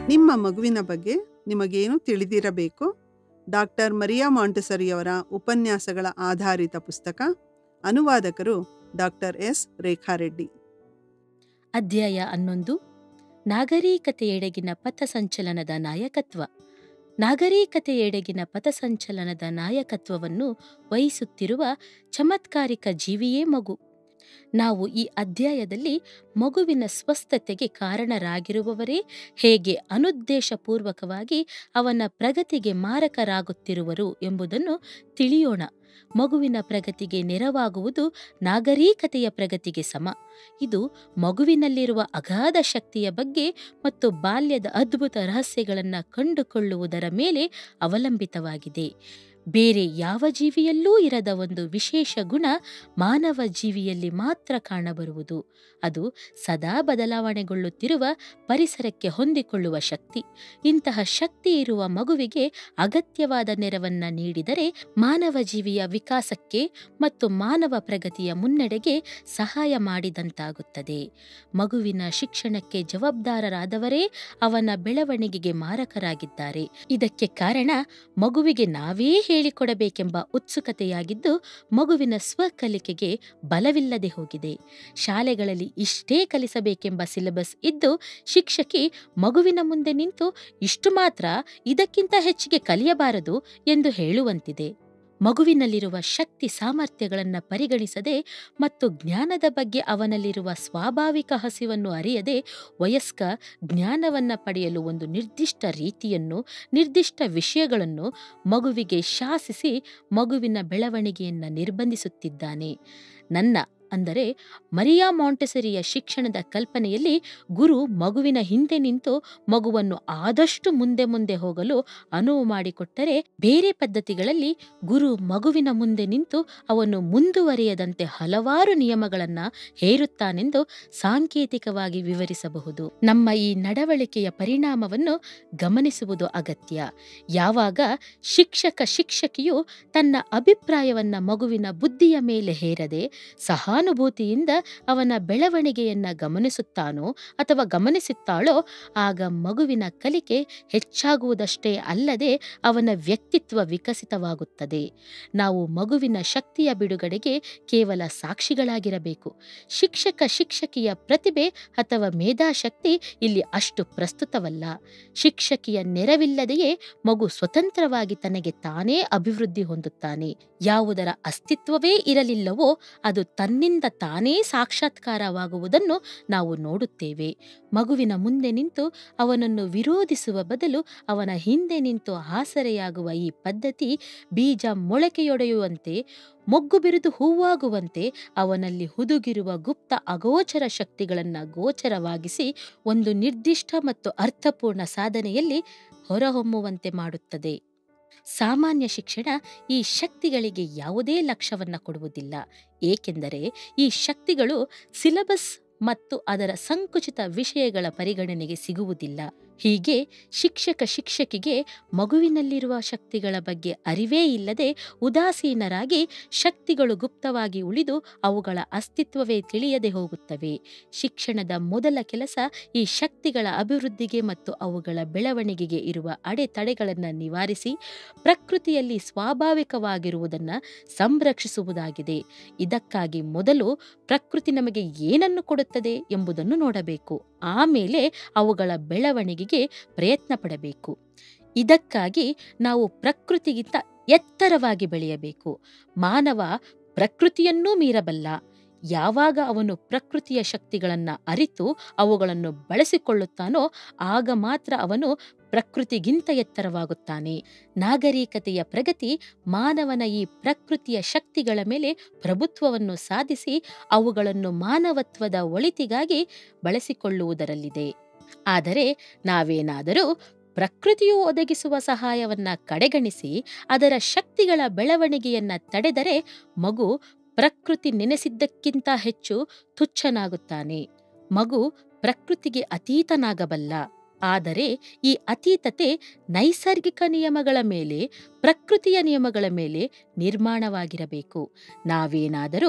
ನಿಮ್ಮ ಮಗುವಿನ ಬಗ್ಗೆ ನಿಮಗೇನು ತಿಳಿದಿರಬೇಕು ಡಾಕ್ಟರ್ ಮರಿಯಾ ಮಾಂಟೆಸರಿಯವರ ಉಪನ್ಯಾಸಗಳ ಆಧಾರಿತ ಪುಸ್ತಕ ಅನುವಾದಕರು ಡಾಕ್ಟರ್ ಎಸ್ ರೇಖಾರೆಡ್ಡಿ ಅಧ್ಯಾಯ ಹನ್ನೊಂದು ನಾಗರಿಕತೆಯೆಡೆಗಿನ ಪಥಸಂಚಲನದ ನಾಯಕತ್ವ ನಾಗರಿಕತೆಯೆಡೆಗಿನ ಪಥಸಂಚಲನದ ನಾಯಕತ್ವವನ್ನು ವಹಿಸುತ್ತಿರುವ ಚಮತ್ಕಾರಿಕ ಜೀವಿಯೇ ಮಗು ನಾವು ಈ ಅಧ್ಯಾಯದಲ್ಲಿ ಮಗುವಿನ ಸ್ವಸ್ಥತೆಗೆ ಕಾರಣರಾಗಿರುವವರೇ ಹೇಗೆ ಅನುದ್ದೇಶಪೂರ್ವಕವಾಗಿ ಅವನ ಪ್ರಗತಿಗೆ ಮಾರಕರಾಗುತ್ತಿರುವರು ಎಂಬುದನ್ನು ತಿಳಿಯೋಣ ಮಗುವಿನ ಪ್ರಗತಿಗೆ ನೆರವಾಗುವುದು ನಾಗರಿಕತೆಯ ಪ್ರಗತಿಗೆ ಸಮ ಇದು ಮಗುವಿನಲ್ಲಿರುವ ಅಗಾಧ ಶಕ್ತಿಯ ಬಗ್ಗೆ ಮತ್ತು ಬಾಲ್ಯದ ಅದ್ಭುತ ರಹಸ್ಯಗಳನ್ನು ಕಂಡುಕೊಳ್ಳುವುದರ ಮೇಲೆ ಅವಲಂಬಿತವಾಗಿದೆ ಬೇರೆ ಯಾವ ಜೀವಿಯಲ್ಲೂ ಇರದ ಒಂದು ವಿಶೇಷ ಗುಣ ಮಾನವ ಜೀವಿಯಲ್ಲಿ ಮಾತ್ರ ಕಾಣಬರುವುದು ಅದು ಸದಾ ಬದಲಾವಣೆಗೊಳ್ಳುತ್ತಿರುವ ಪರಿಸರಕ್ಕೆ ಹೊಂದಿಕೊಳ್ಳುವ ಶಕ್ತಿ ಇಂತಹ ಶಕ್ತಿ ಇರುವ ಮಗುವಿಗೆ ಅಗತ್ಯವಾದ ನೆರವನ್ನ ನೀಡಿದರೆ ಮಾನವ ಜೀವಿಯ ವಿಕಾಸಕ್ಕೆ ಮತ್ತು ಮಾನವ ಪ್ರಗತಿಯ ಮುನ್ನಡೆಗೆ ಸಹಾಯ ಮಾಡಿದಂತಾಗುತ್ತದೆ ಮಗುವಿನ ಶಿಕ್ಷಣಕ್ಕೆ ಜವಾಬ್ದಾರರಾದವರೇ ಅವನ ಬೆಳವಣಿಗೆಗೆ ಮಾರಕರಾಗಿದ್ದಾರೆ ಇದಕ್ಕೆ ಕಾರಣ ಮಗುವಿಗೆ ನಾವೇ ಹೇಳಿಕೊಡಬೇಕೆಂಬ ಉತ್ಸುಕತೆಯಾಗಿದ್ದು ಮಗುವಿನ ಸ್ವಕಲಿಕೆಗೆ ಬಲವಿಲ್ಲದೆ ಹೋಗಿದೆ ಶಾಲೆಗಳಲ್ಲಿ ಇಷ್ಟೇ ಕಲಿಸಬೇಕೆಂಬ ಸಿಲೆಬಸ್ ಇದ್ದು ಶಿಕ್ಷಕಿ ಮಗುವಿನ ಮುಂದೆ ನಿಂತು ಇಷ್ಟು ಮಾತ್ರ ಇದಕ್ಕಿಂತ ಹೆಚ್ಚಿಗೆ ಕಲಿಯಬಾರದು ಎಂದು ಹೇಳುವಂತಿದೆ ಮಗುವಿನಲ್ಲಿರುವ ಶಕ್ತಿ ಸಾಮರ್ಥ್ಯಗಳನ್ನು ಪರಿಗಣಿಸದೆ ಮತ್ತು ಜ್ಞಾನದ ಬಗ್ಗೆ ಅವನಲ್ಲಿರುವ ಸ್ವಾಭಾವಿಕ ಹಸಿವನ್ನು ಅರಿಯದೆ ವಯಸ್ಕ ಜ್ಞಾನವನ್ನ ಪಡೆಯಲು ಒಂದು ನಿರ್ದಿಷ್ಟ ರೀತಿಯನ್ನು ನಿರ್ದಿಷ್ಟ ವಿಷಯಗಳನ್ನು ಮಗುವಿಗೆ ಶಾಸಿಸಿ ಮಗುವಿನ ಬೆಳವಣಿಗೆಯನ್ನು ನಿರ್ಬಂಧಿಸುತ್ತಿದ್ದಾನೆ ನನ್ನ ಅಂದರೆ ಮರಿಯಾ ಮಾಂಟೆಸರಿಯ ಶಿಕ್ಷಣದ ಕಲ್ಪನೆಯಲ್ಲಿ ಗುರು ಮಗುವಿನ ಹಿಂದೆ ನಿಂತು ಮಗುವನ್ನು ಆದಷ್ಟು ಮುಂದೆ ಮುಂದೆ ಹೋಗಲು ಅನುವು ಮಾಡಿಕೊಟ್ಟರೆ ಬೇರೆ ಪದ್ಧತಿಗಳಲ್ಲಿ ಗುರು ಮಗುವಿನ ಮುಂದೆ ನಿಂತು ಅವನು ಮುಂದುವರಿಯದಂತೆ ಹಲವಾರು ನಿಯಮಗಳನ್ನು ಹೇರುತ್ತಾನೆಂದು ಸಾಂಕೇತಿಕವಾಗಿ ವಿವರಿಸಬಹುದು ನಮ್ಮ ಈ ನಡವಳಿಕೆಯ ಪರಿಣಾಮವನ್ನು ಗಮನಿಸುವುದು ಅಗತ್ಯ ಯಾವಾಗ ಶಿಕ್ಷಕ ಶಿಕ್ಷಕಿಯು ತನ್ನ ಅಭಿಪ್ರಾಯವನ್ನ ಮಗುವಿನ ಬುದ್ಧಿಯ ಮೇಲೆ ಹೇರದೆ ಸಹಾನುಭೂತಿಯಿಂದ ಅವನ ಬೆಳವಣಿಗೆಯನ್ನ ಗಮನಿಸುತ್ತಾನೋ ಅಥವಾ ಗಮನಿಸುತ್ತಾಳೋ ಆಗ ಮಗುವಿನ ಕಲಿಕೆ ಹೆಚ್ಚಾಗುವುದಷ್ಟೇ ಅಲ್ಲದೆ ಅವನ ವ್ಯಕ್ತಿತ್ವ ವಿಕಸಿತವಾಗುತ್ತದೆ ನಾವು ಮಗುವಿನ ಶಕ್ತಿಯ ಬಿಡುಗಡೆಗೆ ಕೇವಲ ಸಾಕ್ಷಿಗಳಾಗಿರಬೇಕು ಶಿಕ್ಷಕ ಶಿಕ್ಷಕಿಯ ಪ್ರತಿಭೆ ಅಥವಾ ಮೇಧಾಶಕ್ತಿ ಇಲ್ಲಿ ಅಷ್ಟು ಪ್ರಸ್ತುತವಲ್ಲ ಶಿಕ್ಷಕಿಯ ನೆರವಿಲ್ಲದೆಯೇ ಮಗು ಸ್ವತಂತ್ರವಾಗಿ ತನಗೆ ತಾನೇ ಅಭಿವೃದ್ಧಿ ಹೊಂದುತ್ತಾನೆ ಯಾವುದರ ಅಸ್ತಿತ್ವವೇ ಇರಲಿಲ್ಲವೋ ಅದು ತನ್ನಿಂದ ತಾನೇ ಸಾಕ್ಷಾತ್ಕಾರವಾಗುವುದನ್ನು ನಾವು ನೋಡುತ್ತೇವೆ ಮಗುವಿನ ಮುಂದೆ ನಿಂತು ಅವನನ್ನು ವಿರೋಧಿಸುವ ಬದಲು ಅವನ ಹಿಂದೆ ನಿಂತು ಆಸರೆಯಾಗುವ ಈ ಪದ್ಧತಿ ಬೀಜ ಮೊಳಕೆಯೊಡೆಯುವಂತೆ ಮೊಗ್ಗು ಬಿರಿದು ಹೂವಾಗುವಂತೆ ಅವನಲ್ಲಿ ಹುದುಗಿರುವ ಗುಪ್ತ ಅಗೋಚರ ಶಕ್ತಿಗಳನ್ನು ಗೋಚರವಾಗಿಸಿ ಒಂದು ನಿರ್ದಿಷ್ಟ ಮತ್ತು ಅರ್ಥಪೂರ್ಣ ಸಾಧನೆಯಲ್ಲಿ ಹೊರಹೊಮ್ಮುವಂತೆ ಮಾಡುತ್ತದೆ ಸಾಮಾನ್ಯ ಶಿಕ್ಷಣ ಈ ಶಕ್ತಿಗಳಿಗೆ ಯಾವುದೇ ಲಕ್ಷ್ಯವನ್ನ ಕೊಡುವುದಿಲ್ಲ ಏಕೆಂದರೆ ಈ ಶಕ್ತಿಗಳು ಸಿಲೆಬಸ್ ಮತ್ತು ಅದರ ಸಂಕುಚಿತ ವಿಷಯಗಳ ಪರಿಗಣನೆಗೆ ಸಿಗುವುದಿಲ್ಲ ಹೀಗೆ ಶಿಕ್ಷಕ ಶಿಕ್ಷಕಿಗೆ ಮಗುವಿನಲ್ಲಿರುವ ಶಕ್ತಿಗಳ ಬಗ್ಗೆ ಅರಿವೇ ಇಲ್ಲದೆ ಉದಾಸೀನರಾಗಿ ಶಕ್ತಿಗಳು ಗುಪ್ತವಾಗಿ ಉಳಿದು ಅವುಗಳ ಅಸ್ತಿತ್ವವೇ ತಿಳಿಯದೆ ಹೋಗುತ್ತವೆ ಶಿಕ್ಷಣದ ಮೊದಲ ಕೆಲಸ ಈ ಶಕ್ತಿಗಳ ಅಭಿವೃದ್ಧಿಗೆ ಮತ್ತು ಅವುಗಳ ಬೆಳವಣಿಗೆಗೆ ಇರುವ ಅಡೆತಡೆಗಳನ್ನು ನಿವಾರಿಸಿ ಪ್ರಕೃತಿಯಲ್ಲಿ ಸ್ವಾಭಾವಿಕವಾಗಿರುವುದನ್ನು ಸಂರಕ್ಷಿಸುವುದಾಗಿದೆ ಇದಕ್ಕಾಗಿ ಮೊದಲು ಪ್ರಕೃತಿ ನಮಗೆ ಏನನ್ನು ಕೊಡುತ್ತದೆ ಎಂಬುದನ್ನು ನೋಡಬೇಕು ಆಮೇಲೆ ಅವುಗಳ ಬೆಳವಣಿಗೆಗೆ ಪ್ರಯತ್ನ ಪಡಬೇಕು ಇದಕ್ಕಾಗಿ ನಾವು ಪ್ರಕೃತಿಗಿಂತ ಎತ್ತರವಾಗಿ ಬೆಳೆಯಬೇಕು ಮಾನವ ಪ್ರಕೃತಿಯನ್ನೂ ಮೀರಬಲ್ಲ ಯಾವಾಗ ಅವನು ಪ್ರಕೃತಿಯ ಶಕ್ತಿಗಳನ್ನು ಅರಿತು ಅವುಗಳನ್ನು ಬಳಸಿಕೊಳ್ಳುತ್ತಾನೋ ಆಗ ಮಾತ್ರ ಅವನು ಪ್ರಕೃತಿಗಿಂತ ಎತ್ತರವಾಗುತ್ತಾನೆ ನಾಗರಿಕತೆಯ ಪ್ರಗತಿ ಮಾನವನ ಈ ಪ್ರಕೃತಿಯ ಶಕ್ತಿಗಳ ಮೇಲೆ ಪ್ರಭುತ್ವವನ್ನು ಸಾಧಿಸಿ ಅವುಗಳನ್ನು ಮಾನವತ್ವದ ಒಳಿತಿಗಾಗಿ ಬಳಸಿಕೊಳ್ಳುವುದರಲ್ಲಿದೆ ಆದರೆ ನಾವೇನಾದರೂ ಪ್ರಕೃತಿಯು ಒದಗಿಸುವ ಸಹಾಯವನ್ನ ಕಡೆಗಣಿಸಿ ಅದರ ಶಕ್ತಿಗಳ ಬೆಳವಣಿಗೆಯನ್ನ ತಡೆದರೆ ಮಗು ಪ್ರಕೃತಿ ನೆನೆಸಿದ್ದಕ್ಕಿಂತ ಹೆಚ್ಚು ತುಚ್ಛನಾಗುತ್ತಾನೆ ಮಗು ಪ್ರಕೃತಿಗೆ ಅತೀತನಾಗಬಲ್ಲ ಆದರೆ ಈ ಅತೀತತೆ ನೈಸರ್ಗಿಕ ನಿಯಮಗಳ ಮೇಲೆ ಪ್ರಕೃತಿಯ ನಿಯಮಗಳ ಮೇಲೆ ನಿರ್ಮಾಣವಾಗಿರಬೇಕು ನಾವೇನಾದರೂ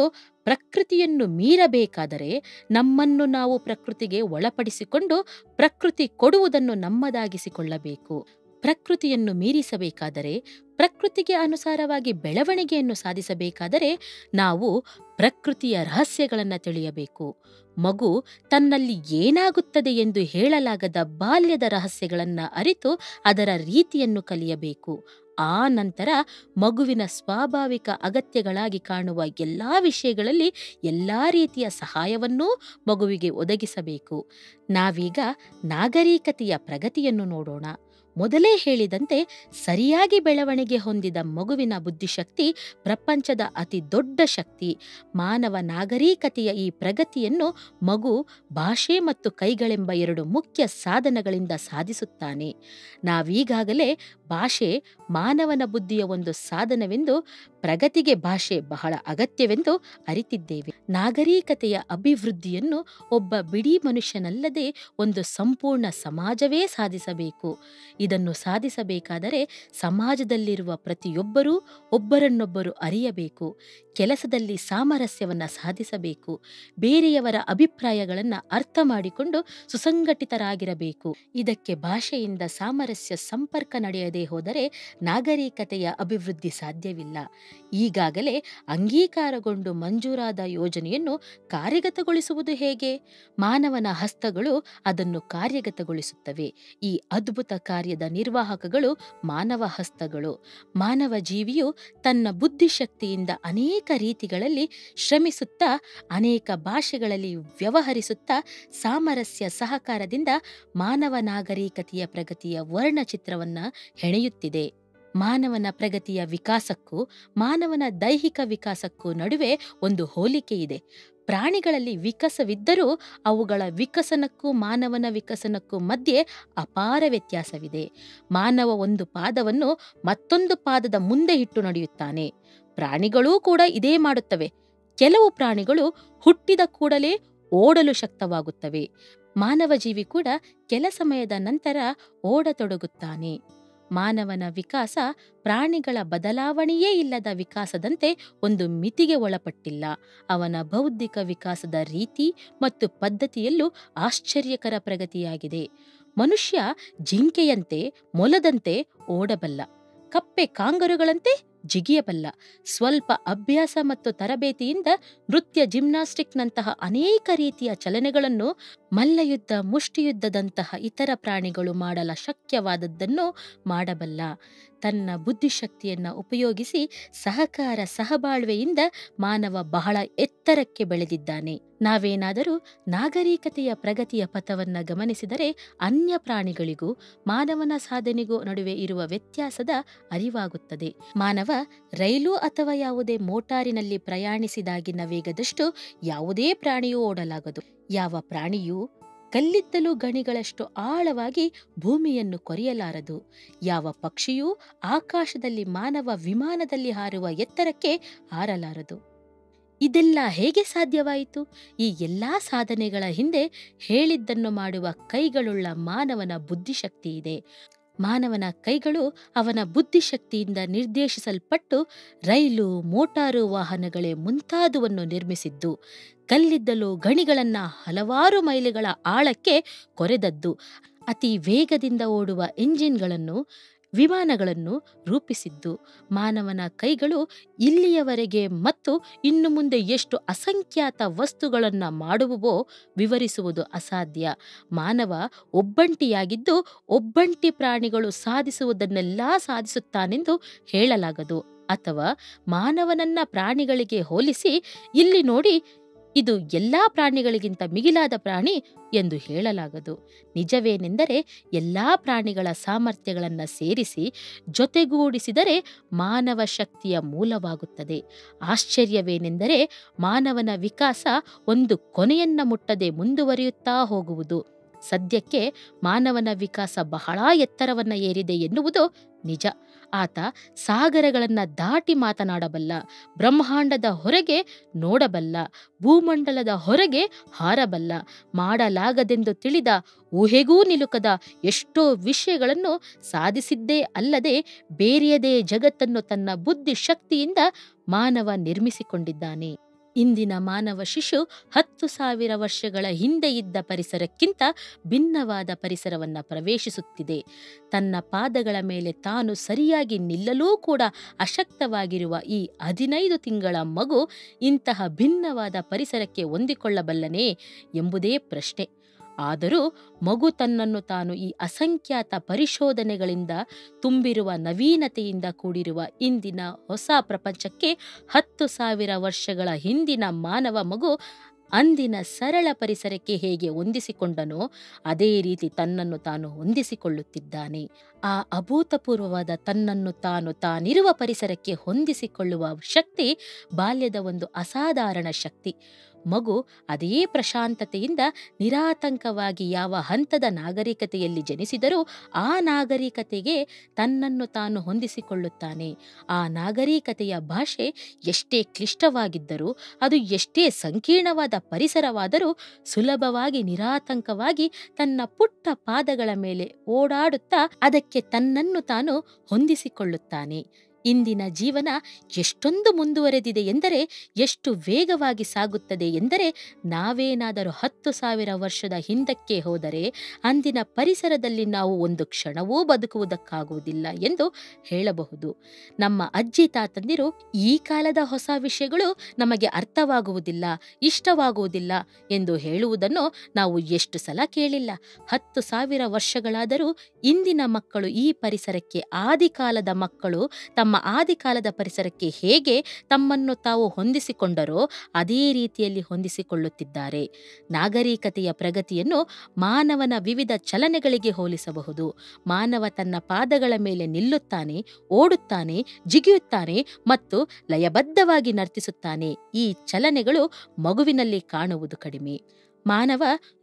ಪ್ರಕೃತಿಯನ್ನು ಮೀರಬೇಕಾದರೆ ನಮ್ಮನ್ನು ನಾವು ಪ್ರಕೃತಿಗೆ ಒಳಪಡಿಸಿಕೊಂಡು ಪ್ರಕೃತಿ ಕೊಡುವುದನ್ನು ನಮ್ಮದಾಗಿಸಿಕೊಳ್ಳಬೇಕು ಪ್ರಕೃತಿಯನ್ನು ಮೀರಿಸಬೇಕಾದರೆ ಪ್ರಕೃತಿಗೆ ಅನುಸಾರವಾಗಿ ಬೆಳವಣಿಗೆಯನ್ನು ಸಾಧಿಸಬೇಕಾದರೆ ನಾವು ಪ್ರಕೃತಿಯ ರಹಸ್ಯಗಳನ್ನು ತಿಳಿಯಬೇಕು ಮಗು ತನ್ನಲ್ಲಿ ಏನಾಗುತ್ತದೆ ಎಂದು ಹೇಳಲಾಗದ ಬಾಲ್ಯದ ರಹಸ್ಯಗಳನ್ನು ಅರಿತು ಅದರ ರೀತಿಯನ್ನು ಕಲಿಯಬೇಕು ಆ ನಂತರ ಮಗುವಿನ ಸ್ವಾಭಾವಿಕ ಅಗತ್ಯಗಳಾಗಿ ಕಾಣುವ ಎಲ್ಲ ವಿಷಯಗಳಲ್ಲಿ ಎಲ್ಲ ರೀತಿಯ ಸಹಾಯವನ್ನೂ ಮಗುವಿಗೆ ಒದಗಿಸಬೇಕು ನಾವೀಗ ನಾಗರಿಕತೆಯ ಪ್ರಗತಿಯನ್ನು ನೋಡೋಣ ಮೊದಲೇ ಹೇಳಿದಂತೆ ಸರಿಯಾಗಿ ಬೆಳವಣಿಗೆ ಹೊಂದಿದ ಮಗುವಿನ ಬುದ್ಧಿಶಕ್ತಿ ಪ್ರಪಂಚದ ಅತಿ ದೊಡ್ಡ ಶಕ್ತಿ ಮಾನವ ನಾಗರಿಕತೆಯ ಈ ಪ್ರಗತಿಯನ್ನು ಮಗು ಭಾಷೆ ಮತ್ತು ಕೈಗಳೆಂಬ ಎರಡು ಮುಖ್ಯ ಸಾಧನಗಳಿಂದ ಸಾಧಿಸುತ್ತಾನೆ ನಾವೀಗಾಗಲೇ ಭಾಷೆ ಮಾನವನ ಬುದ್ಧಿಯ ಒಂದು ಸಾಧನವೆಂದು ಪ್ರಗತಿಗೆ ಭಾಷೆ ಬಹಳ ಅಗತ್ಯವೆಂದು ಅರಿತಿದ್ದೇವೆ ನಾಗರಿಕತೆಯ ಅಭಿವೃದ್ಧಿಯನ್ನು ಒಬ್ಬ ಬಿಡಿ ಮನುಷ್ಯನಲ್ಲದೆ ಒಂದು ಸಂಪೂರ್ಣ ಸಮಾಜವೇ ಸಾಧಿಸಬೇಕು ಇದನ್ನು ಸಾಧಿಸಬೇಕಾದರೆ ಸಮಾಜದಲ್ಲಿರುವ ಪ್ರತಿಯೊಬ್ಬರೂ ಒಬ್ಬರನ್ನೊಬ್ಬರು ಅರಿಯಬೇಕು ಕೆಲಸದಲ್ಲಿ ಸಾಮರಸ್ಯವನ್ನು ಸಾಧಿಸಬೇಕು ಬೇರೆಯವರ ಅಭಿಪ್ರಾಯಗಳನ್ನು ಅರ್ಥ ಮಾಡಿಕೊಂಡು ಸುಸಂಘಟಿತರಾಗಿರಬೇಕು ಇದಕ್ಕೆ ಭಾಷೆಯಿಂದ ಸಾಮರಸ್ಯ ಸಂಪರ್ಕ ನಡೆಯದೇ ಹೋದರೆ ನಾಗರಿಕತೆಯ ಅಭಿವೃದ್ಧಿ ಸಾಧ್ಯವಿಲ್ಲ ಈಗಾಗಲೇ ಅಂಗೀಕಾರಗೊಂಡು ಮಂಜೂರಾದ ಯೋಜನೆಯನ್ನು ಕಾರ್ಯಗತಗೊಳಿಸುವುದು ಹೇಗೆ ಮಾನವನ ಹಸ್ತಗಳು ಅದನ್ನು ಕಾರ್ಯಗತಗೊಳಿಸುತ್ತವೆ ಈ ಅದ್ಭುತ ಕಾರ್ಯದ ನಿರ್ವಾಹಕಗಳು ಮಾನವ ಹಸ್ತಗಳು ಮಾನವ ಜೀವಿಯು ತನ್ನ ಬುದ್ಧಿಶಕ್ತಿಯಿಂದ ಅನೇಕ ರೀತಿಗಳಲ್ಲಿ ಶ್ರಮಿಸುತ್ತಾ ಅನೇಕ ಭಾಷೆಗಳಲ್ಲಿ ವ್ಯವಹರಿಸುತ್ತಾ ಸಾಮರಸ್ಯ ಸಹಕಾರದಿಂದ ಮಾನವ ನಾಗರಿಕತೆಯ ಪ್ರಗತಿಯ ವರ್ಣಚಿತ್ರವನ್ನ ಹೆಣೆಯುತ್ತಿದೆ ಮಾನವನ ಪ್ರಗತಿಯ ವಿಕಾಸಕ್ಕೂ ಮಾನವನ ದೈಹಿಕ ವಿಕಾಸಕ್ಕೂ ನಡುವೆ ಒಂದು ಹೋಲಿಕೆ ಇದೆ ಪ್ರಾಣಿಗಳಲ್ಲಿ ವಿಕಸವಿದ್ದರೂ ಅವುಗಳ ವಿಕಸನಕ್ಕೂ ಮಾನವನ ವಿಕಸನಕ್ಕೂ ಮಧ್ಯೆ ಅಪಾರ ವ್ಯತ್ಯಾಸವಿದೆ ಮಾನವ ಒಂದು ಪಾದವನ್ನು ಮತ್ತೊಂದು ಪಾದದ ಮುಂದೆ ಇಟ್ಟು ನಡೆಯುತ್ತಾನೆ ಪ್ರಾಣಿಗಳೂ ಕೂಡ ಇದೇ ಮಾಡುತ್ತವೆ ಕೆಲವು ಪ್ರಾಣಿಗಳು ಹುಟ್ಟಿದ ಕೂಡಲೇ ಓಡಲು ಶಕ್ತವಾಗುತ್ತವೆ ಮಾನವ ಜೀವಿ ಕೂಡ ಕೆಲ ಸಮಯದ ನಂತರ ಓಡತೊಡಗುತ್ತಾನೆ ಮಾನವನ ವಿಕಾಸ ಪ್ರಾಣಿಗಳ ಬದಲಾವಣೆಯೇ ಇಲ್ಲದ ವಿಕಾಸದಂತೆ ಒಂದು ಮಿತಿಗೆ ಒಳಪಟ್ಟಿಲ್ಲ ಅವನ ಬೌದ್ಧಿಕ ವಿಕಾಸದ ರೀತಿ ಮತ್ತು ಪದ್ಧತಿಯಲ್ಲೂ ಆಶ್ಚರ್ಯಕರ ಪ್ರಗತಿಯಾಗಿದೆ ಮನುಷ್ಯ ಜಿಂಕೆಯಂತೆ ಮೊಲದಂತೆ ಓಡಬಲ್ಲ ಕಪ್ಪೆ ಕಾಂಗರುಗಳಂತೆ ಜಿಗಿಯಬಲ್ಲ ಸ್ವಲ್ಪ ಅಭ್ಯಾಸ ಮತ್ತು ತರಬೇತಿಯಿಂದ ನೃತ್ಯ ಜಿಮ್ನಾಸ್ಟಿಕ್ನಂತಹ ಅನೇಕ ರೀತಿಯ ಚಲನೆಗಳನ್ನು ಮಲ್ಲಯುದ್ಧ ಮುಷ್ಟಿಯುದ್ಧದಂತಹ ಇತರ ಪ್ರಾಣಿಗಳು ಮಾಡಲ ಶಕ್ಯವಾದದ್ದನ್ನು ಮಾಡಬಲ್ಲ ತನ್ನ ಬುದ್ಧಿಶಕ್ತಿಯನ್ನು ಉಪಯೋಗಿಸಿ ಸಹಕಾರ ಸಹಬಾಳ್ವೆಯಿಂದ ಮಾನವ ಬಹಳ ಎತ್ತರಕ್ಕೆ ಬೆಳೆದಿದ್ದಾನೆ ನಾವೇನಾದರೂ ನಾಗರಿಕತೆಯ ಪ್ರಗತಿಯ ಪಥವನ್ನ ಗಮನಿಸಿದರೆ ಅನ್ಯ ಪ್ರಾಣಿಗಳಿಗೂ ಮಾನವನ ಸಾಧನೆಗೂ ನಡುವೆ ಇರುವ ವ್ಯತ್ಯಾಸದ ಅರಿವಾಗುತ್ತದೆ ಮಾನವ ರೈಲು ಅಥವಾ ಯಾವುದೇ ಮೋಟಾರಿನಲ್ಲಿ ಪ್ರಯಾಣಿಸಿದಾಗಿನ ವೇಗದಷ್ಟು ಯಾವುದೇ ಪ್ರಾಣಿಯೂ ಓಡಲಾಗದು ಯಾವ ಪ್ರಾಣಿಯೂ ಕಲ್ಲಿದ್ದಲು ಗಣಿಗಳಷ್ಟು ಆಳವಾಗಿ ಭೂಮಿಯನ್ನು ಕೊರೆಯಲಾರದು ಯಾವ ಪಕ್ಷಿಯೂ ಆಕಾಶದಲ್ಲಿ ಮಾನವ ವಿಮಾನದಲ್ಲಿ ಹಾರುವ ಎತ್ತರಕ್ಕೆ ಹಾರಲಾರದು ಇದೆಲ್ಲ ಹೇಗೆ ಸಾಧ್ಯವಾಯಿತು ಈ ಎಲ್ಲಾ ಸಾಧನೆಗಳ ಹಿಂದೆ ಹೇಳಿದ್ದನ್ನು ಮಾಡುವ ಕೈಗಳುಳ್ಳ ಮಾನವನ ಬುದ್ಧಿಶಕ್ತಿ ಇದೆ ಮಾನವನ ಕೈಗಳು ಅವನ ಬುದ್ಧಿಶಕ್ತಿಯಿಂದ ನಿರ್ದೇಶಿಸಲ್ಪಟ್ಟು ರೈಲು ಮೋಟಾರು ವಾಹನಗಳೇ ಮುಂತಾದುವನ್ನು ನಿರ್ಮಿಸಿದ್ದು ಕಲ್ಲಿದ್ದಲು ಗಣಿಗಳನ್ನ ಹಲವಾರು ಮೈಲಿಗಳ ಆಳಕ್ಕೆ ಕೊರೆದದ್ದು ಅತಿ ವೇಗದಿಂದ ಓಡುವ ಎಂಜಿನ್ಗಳನ್ನು ವಿಮಾನಗಳನ್ನು ರೂಪಿಸಿದ್ದು ಮಾನವನ ಕೈಗಳು ಇಲ್ಲಿಯವರೆಗೆ ಮತ್ತು ಇನ್ನು ಮುಂದೆ ಎಷ್ಟು ಅಸಂಖ್ಯಾತ ವಸ್ತುಗಳನ್ನು ಮಾಡುವುವೋ ವಿವರಿಸುವುದು ಅಸಾಧ್ಯ ಮಾನವ ಒಬ್ಬಂಟಿಯಾಗಿದ್ದು ಒಬ್ಬಂಟಿ ಪ್ರಾಣಿಗಳು ಸಾಧಿಸುವುದನ್ನೆಲ್ಲ ಸಾಧಿಸುತ್ತಾನೆಂದು ಹೇಳಲಾಗದು ಅಥವಾ ಮಾನವನನ್ನ ಪ್ರಾಣಿಗಳಿಗೆ ಹೋಲಿಸಿ ಇಲ್ಲಿ ನೋಡಿ ಇದು ಎಲ್ಲಾ ಪ್ರಾಣಿಗಳಿಗಿಂತ ಮಿಗಿಲಾದ ಪ್ರಾಣಿ ಎಂದು ಹೇಳಲಾಗದು ನಿಜವೇನೆಂದರೆ ಎಲ್ಲಾ ಪ್ರಾಣಿಗಳ ಸಾಮರ್ಥ್ಯಗಳನ್ನು ಸೇರಿಸಿ ಜೊತೆಗೂಡಿಸಿದರೆ ಮಾನವ ಶಕ್ತಿಯ ಮೂಲವಾಗುತ್ತದೆ ಆಶ್ಚರ್ಯವೇನೆಂದರೆ ಮಾನವನ ವಿಕಾಸ ಒಂದು ಕೊನೆಯನ್ನ ಮುಟ್ಟದೆ ಮುಂದುವರಿಯುತ್ತಾ ಹೋಗುವುದು ಸದ್ಯಕ್ಕೆ ಮಾನವನ ವಿಕಾಸ ಬಹಳ ಎತ್ತರವನ್ನ ಏರಿದೆ ಎನ್ನುವುದು ನಿಜ ಆತ ಸಾಗರಗಳನ್ನ ದಾಟಿ ಮಾತನಾಡಬಲ್ಲ ಬ್ರಹ್ಮಾಂಡದ ಹೊರಗೆ ನೋಡಬಲ್ಲ ಭೂಮಂಡಲದ ಹೊರಗೆ ಹಾರಬಲ್ಲ ಮಾಡಲಾಗದೆಂದು ತಿಳಿದ ಊಹೆಗೂ ನಿಲುಕದ ಎಷ್ಟೋ ವಿಷಯಗಳನ್ನು ಸಾಧಿಸಿದ್ದೇ ಅಲ್ಲದೆ ಬೇರೆಯದೇ ಜಗತ್ತನ್ನು ತನ್ನ ಬುದ್ಧಿ ಶಕ್ತಿಯಿಂದ ಮಾನವ ನಿರ್ಮಿಸಿಕೊಂಡಿದ್ದಾನೆ ಇಂದಿನ ಮಾನವ ಶಿಶು ಹತ್ತು ಸಾವಿರ ವರ್ಷಗಳ ಹಿಂದೆ ಇದ್ದ ಪರಿಸರಕ್ಕಿಂತ ಭಿನ್ನವಾದ ಪರಿಸರವನ್ನ ಪ್ರವೇಶಿಸುತ್ತಿದೆ ತನ್ನ ಪಾದಗಳ ಮೇಲೆ ತಾನು ಸರಿಯಾಗಿ ನಿಲ್ಲಲೂ ಕೂಡ ಅಶಕ್ತವಾಗಿರುವ ಈ ಹದಿನೈದು ತಿಂಗಳ ಮಗು ಇಂತಹ ಭಿನ್ನವಾದ ಪರಿಸರಕ್ಕೆ ಹೊಂದಿಕೊಳ್ಳಬಲ್ಲನೇ ಎಂಬುದೇ ಪ್ರಶ್ನೆ ಆದರೂ ಮಗು ತನ್ನನ್ನು ತಾನು ಈ ಅಸಂಖ್ಯಾತ ಪರಿಶೋಧನೆಗಳಿಂದ ತುಂಬಿರುವ ನವೀನತೆಯಿಂದ ಕೂಡಿರುವ ಇಂದಿನ ಹೊಸ ಪ್ರಪಂಚಕ್ಕೆ ಹತ್ತು ಸಾವಿರ ವರ್ಷಗಳ ಹಿಂದಿನ ಮಾನವ ಮಗು ಅಂದಿನ ಸರಳ ಪರಿಸರಕ್ಕೆ ಹೇಗೆ ಹೊಂದಿಸಿಕೊಂಡನೋ ಅದೇ ರೀತಿ ತನ್ನನ್ನು ತಾನು ಹೊಂದಿಸಿಕೊಳ್ಳುತ್ತಿದ್ದಾನೆ ಆ ಅಭೂತಪೂರ್ವವಾದ ತನ್ನನ್ನು ತಾನು ತಾನಿರುವ ಪರಿಸರಕ್ಕೆ ಹೊಂದಿಸಿಕೊಳ್ಳುವ ಶಕ್ತಿ ಬಾಲ್ಯದ ಒಂದು ಅಸಾಧಾರಣ ಶಕ್ತಿ ಮಗು ಅದೇ ಪ್ರಶಾಂತತೆಯಿಂದ ನಿರಾತಂಕವಾಗಿ ಯಾವ ಹಂತದ ನಾಗರಿಕತೆಯಲ್ಲಿ ಜನಿಸಿದರೂ ಆ ನಾಗರಿಕತೆಗೆ ತನ್ನನ್ನು ತಾನು ಹೊಂದಿಸಿಕೊಳ್ಳುತ್ತಾನೆ ಆ ನಾಗರಿಕತೆಯ ಭಾಷೆ ಎಷ್ಟೇ ಕ್ಲಿಷ್ಟವಾಗಿದ್ದರೂ ಅದು ಎಷ್ಟೇ ಸಂಕೀರ್ಣವಾದ ಪರಿಸರವಾದರೂ ಸುಲಭವಾಗಿ ನಿರಾತಂಕವಾಗಿ ತನ್ನ ಪುಟ್ಟ ಪಾದಗಳ ಮೇಲೆ ಓಡಾಡುತ್ತಾ ಅದಕ್ಕೆ ತನ್ನನ್ನು ತಾನು ಹೊಂದಿಸಿಕೊಳ್ಳುತ್ತಾನೆ ಇಂದಿನ ಜೀವನ ಎಷ್ಟೊಂದು ಮುಂದುವರೆದಿದೆ ಎಂದರೆ ಎಷ್ಟು ವೇಗವಾಗಿ ಸಾಗುತ್ತದೆ ಎಂದರೆ ನಾವೇನಾದರೂ ಹತ್ತು ಸಾವಿರ ವರ್ಷದ ಹಿಂದಕ್ಕೆ ಹೋದರೆ ಅಂದಿನ ಪರಿಸರದಲ್ಲಿ ನಾವು ಒಂದು ಕ್ಷಣವೂ ಬದುಕುವುದಕ್ಕಾಗುವುದಿಲ್ಲ ಎಂದು ಹೇಳಬಹುದು ನಮ್ಮ ಅಜ್ಜಿ ತಾತಂದಿರು ಈ ಕಾಲದ ಹೊಸ ವಿಷಯಗಳು ನಮಗೆ ಅರ್ಥವಾಗುವುದಿಲ್ಲ ಇಷ್ಟವಾಗುವುದಿಲ್ಲ ಎಂದು ಹೇಳುವುದನ್ನು ನಾವು ಎಷ್ಟು ಸಲ ಕೇಳಿಲ್ಲ ಹತ್ತು ಸಾವಿರ ವರ್ಷಗಳಾದರೂ ಇಂದಿನ ಮಕ್ಕಳು ಈ ಪರಿಸರಕ್ಕೆ ಆದಿಕಾಲದ ಮಕ್ಕಳು ತಮ್ಮ ಆದಿಕಾಲದ ಪರಿಸರಕ್ಕೆ ಹೇಗೆ ತಮ್ಮನ್ನು ತಾವು ಹೊಂದಿಸಿಕೊಂಡರೋ ಅದೇ ರೀತಿಯಲ್ಲಿ ಹೊಂದಿಸಿಕೊಳ್ಳುತ್ತಿದ್ದಾರೆ ನಾಗರಿಕತೆಯ ಪ್ರಗತಿಯನ್ನು ಮಾನವನ ವಿವಿಧ ಚಲನೆಗಳಿಗೆ ಹೋಲಿಸಬಹುದು ಮಾನವ ತನ್ನ ಪಾದಗಳ ಮೇಲೆ ನಿಲ್ಲುತ್ತಾನೆ ಓಡುತ್ತಾನೆ ಜಿಗಿಯುತ್ತಾನೆ ಮತ್ತು ಲಯಬದ್ಧವಾಗಿ ನರ್ತಿಸುತ್ತಾನೆ ಈ ಚಲನೆಗಳು ಮಗುವಿನಲ್ಲಿ ಕಾಣುವುದು ಕಡಿಮೆ ಮಾನವ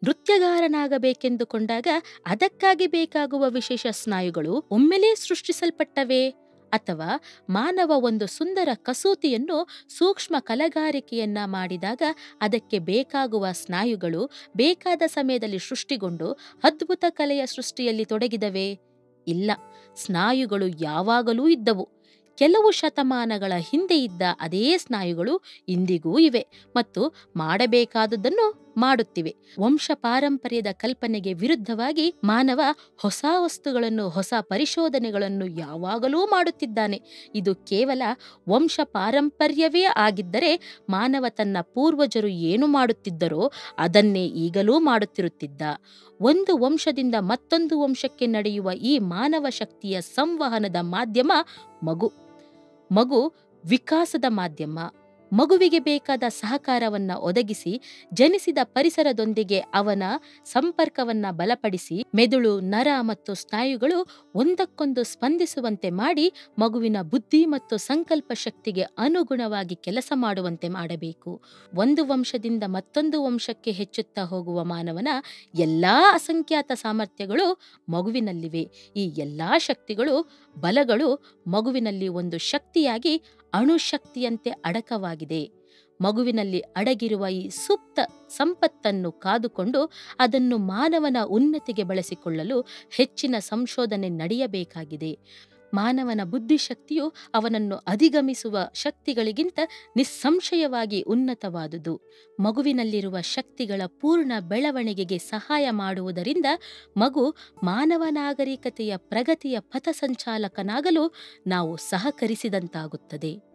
ನೃತ್ಯಗಾರನಾಗಬೇಕೆಂದುಕೊಂಡಾಗ ಅದಕ್ಕಾಗಿ ಬೇಕಾಗುವ ವಿಶೇಷ ಸ್ನಾಯುಗಳು ಒಮ್ಮೆಲೇ ಸೃಷ್ಟಿಸಲ್ಪಟ್ಟವೇ ಅಥವಾ ಮಾನವ ಒಂದು ಸುಂದರ ಕಸೂತಿಯನ್ನು ಸೂಕ್ಷ್ಮ ಕಲಗಾರಿಕೆಯನ್ನ ಮಾಡಿದಾಗ ಅದಕ್ಕೆ ಬೇಕಾಗುವ ಸ್ನಾಯುಗಳು ಬೇಕಾದ ಸಮಯದಲ್ಲಿ ಸೃಷ್ಟಿಗೊಂಡು ಅದ್ಭುತ ಕಲೆಯ ಸೃಷ್ಟಿಯಲ್ಲಿ ತೊಡಗಿದವೆ ಇಲ್ಲ ಸ್ನಾಯುಗಳು ಯಾವಾಗಲೂ ಇದ್ದವು ಕೆಲವು ಶತಮಾನಗಳ ಹಿಂದೆ ಇದ್ದ ಅದೇ ಸ್ನಾಯುಗಳು ಇಂದಿಗೂ ಇವೆ ಮತ್ತು ಮಾಡಬೇಕಾದುದನ್ನು ಮಾಡುತ್ತಿವೆ ವಂಶ ಪಾರಂಪರ್ಯದ ಕಲ್ಪನೆಗೆ ವಿರುದ್ಧವಾಗಿ ಮಾನವ ಹೊಸ ವಸ್ತುಗಳನ್ನು ಹೊಸ ಪರಿಶೋಧನೆಗಳನ್ನು ಯಾವಾಗಲೂ ಮಾಡುತ್ತಿದ್ದಾನೆ ಇದು ಕೇವಲ ವಂಶ ಪಾರಂಪರ್ಯವೇ ಆಗಿದ್ದರೆ ಮಾನವ ತನ್ನ ಪೂರ್ವಜರು ಏನು ಮಾಡುತ್ತಿದ್ದರೋ ಅದನ್ನೇ ಈಗಲೂ ಮಾಡುತ್ತಿರುತ್ತಿದ್ದ ಒಂದು ವಂಶದಿಂದ ಮತ್ತೊಂದು ವಂಶಕ್ಕೆ ನಡೆಯುವ ಈ ಮಾನವ ಶಕ್ತಿಯ ಸಂವಹನದ ಮಾಧ್ಯಮ ಮಗು ಮಗು ವಿಕಾಸದ ಮಾಧ್ಯಮ ಮಗುವಿಗೆ ಬೇಕಾದ ಸಹಕಾರವನ್ನ ಒದಗಿಸಿ ಜನಿಸಿದ ಪರಿಸರದೊಂದಿಗೆ ಅವನ ಸಂಪರ್ಕವನ್ನ ಬಲಪಡಿಸಿ ಮೆದುಳು ನರ ಮತ್ತು ಸ್ನಾಯುಗಳು ಒಂದಕ್ಕೊಂದು ಸ್ಪಂದಿಸುವಂತೆ ಮಾಡಿ ಮಗುವಿನ ಬುದ್ಧಿ ಮತ್ತು ಸಂಕಲ್ಪ ಶಕ್ತಿಗೆ ಅನುಗುಣವಾಗಿ ಕೆಲಸ ಮಾಡುವಂತೆ ಮಾಡಬೇಕು ಒಂದು ವಂಶದಿಂದ ಮತ್ತೊಂದು ವಂಶಕ್ಕೆ ಹೆಚ್ಚುತ್ತಾ ಹೋಗುವ ಮಾನವನ ಎಲ್ಲಾ ಅಸಂಖ್ಯಾತ ಸಾಮರ್ಥ್ಯಗಳು ಮಗುವಿನಲ್ಲಿವೆ ಈ ಎಲ್ಲಾ ಶಕ್ತಿಗಳು ಬಲಗಳು ಮಗುವಿನಲ್ಲಿ ಒಂದು ಶಕ್ತಿಯಾಗಿ ಅಣುಶಕ್ತಿಯಂತೆ ಅಡಕವಾಗಿದೆ ಮಗುವಿನಲ್ಲಿ ಅಡಗಿರುವ ಈ ಸುಪ್ತ ಸಂಪತ್ತನ್ನು ಕಾದುಕೊಂಡು ಅದನ್ನು ಮಾನವನ ಉನ್ನತಿಗೆ ಬಳಸಿಕೊಳ್ಳಲು ಹೆಚ್ಚಿನ ಸಂಶೋಧನೆ ನಡೆಯಬೇಕಾಗಿದೆ ಮಾನವನ ಬುದ್ಧಿಶಕ್ತಿಯು ಅವನನ್ನು ಅಧಿಗಮಿಸುವ ಶಕ್ತಿಗಳಿಗಿಂತ ನಿಸ್ಸಂಶಯವಾಗಿ ಉನ್ನತವಾದುದು ಮಗುವಿನಲ್ಲಿರುವ ಶಕ್ತಿಗಳ ಪೂರ್ಣ ಬೆಳವಣಿಗೆಗೆ ಸಹಾಯ ಮಾಡುವುದರಿಂದ ಮಗು ಮಾನವ ನಾಗರಿಕತೆಯ ಪ್ರಗತಿಯ ಪಥಸಂಚಾಲಕನಾಗಲು ನಾವು ಸಹಕರಿಸಿದಂತಾಗುತ್ತದೆ